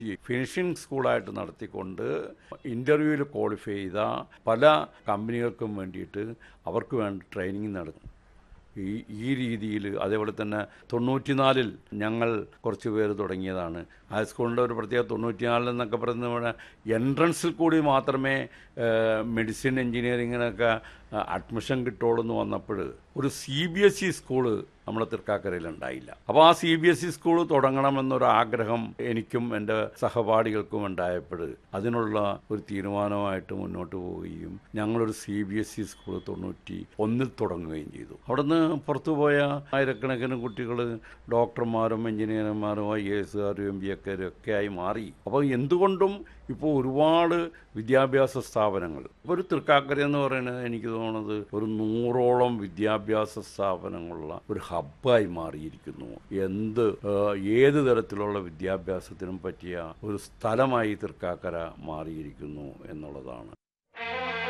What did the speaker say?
ഈ ഫിനിഷിംഗ് സ്കൂളായിട്ട് നടത്തിക്കൊണ്ട് ഇൻ്റർവ്യൂവിൽ ക്വാളിഫൈ ചെയ്ത പല കമ്പനികൾക്കും വേണ്ടിയിട്ട് അവർക്ക് വേണ്ട ട്രെയിനിങ് നടത്തും ഈ ഈ രീതിയിൽ അതേപോലെ തന്നെ തൊണ്ണൂറ്റിനാലിൽ ഞങ്ങൾ കുറച്ച് പേര് തുടങ്ങിയതാണ് ഹൈസ്കൂളിൻ്റെ ഒരു പ്രത്യേക തൊണ്ണൂറ്റിനാലിൽ എന്നൊക്കെ പറയുന്നത് നമ്മുടെ എൻട്രൻസിൽ കൂടി മാത്രമേ മെഡിസിൻ എഞ്ചിനീയറിങ്ങിനൊക്കെ അഡ്മിഷൻ കിട്ടുള്ളൂ എന്ന് വന്നപ്പോൾ ഒരു C B S E school നമ്മുടെ തൃക്കാക്കരയിൽ ഉണ്ടായില്ല അപ്പോൾ ആ C B S E school തുടങ്ങണമെന്നൊരു ആഗ്രഹം എനിക്കും എൻ്റെ സഹപാഠികൾക്കും ഉണ്ടായപ്പോൾ അതിനുള്ള ഒരു തീരുമാനമായിട്ട് മുന്നോട്ട് പോവുകയും ഞങ്ങളൊരു C B S E school തൊണ്ണൂറ്റി ഒന്നിൽ തുടങ്ങുകയും ചെയ്തു അവിടുന്ന് പുറത്തു പോയ ആയിരക്കണക്കിന് കുട്ടികൾ ഡോക്ടർമാരും എഞ്ചിനീയർമാരും ഐ എ എസുകാരും എം ബി എക്കാരും ഒക്കെ ആയി മാറി അപ്പോൾ എന്തുകൊണ്ടും ഇപ്പോൾ ഒരുപാട് വിദ്യാഭ്യാസ സ്ഥാപനങ്ങൾ ഇപ്പോൾ ഒരു തൃക്കാക്കര എന്ന് പറയുന്നത് എനിക്ക് തോന്നുന്നത് ഒരു നൂറോളം വിദ്യാഭ്യാസ സ്ഥാപനങ്ങളുള്ള ഒരു ഹബ്ബായി മാറിയിരിക്കുന്നു എന്ത് ഏഹ്, ഏത് തരത്തിലുള്ള വിദ്യാഭ്യാസത്തിനും പറ്റിയ ഒരു സ്ഥലമായി തൃക്കാക്കര മാറിയിരിക്കുന്നു എന്നുള്ളതാണ്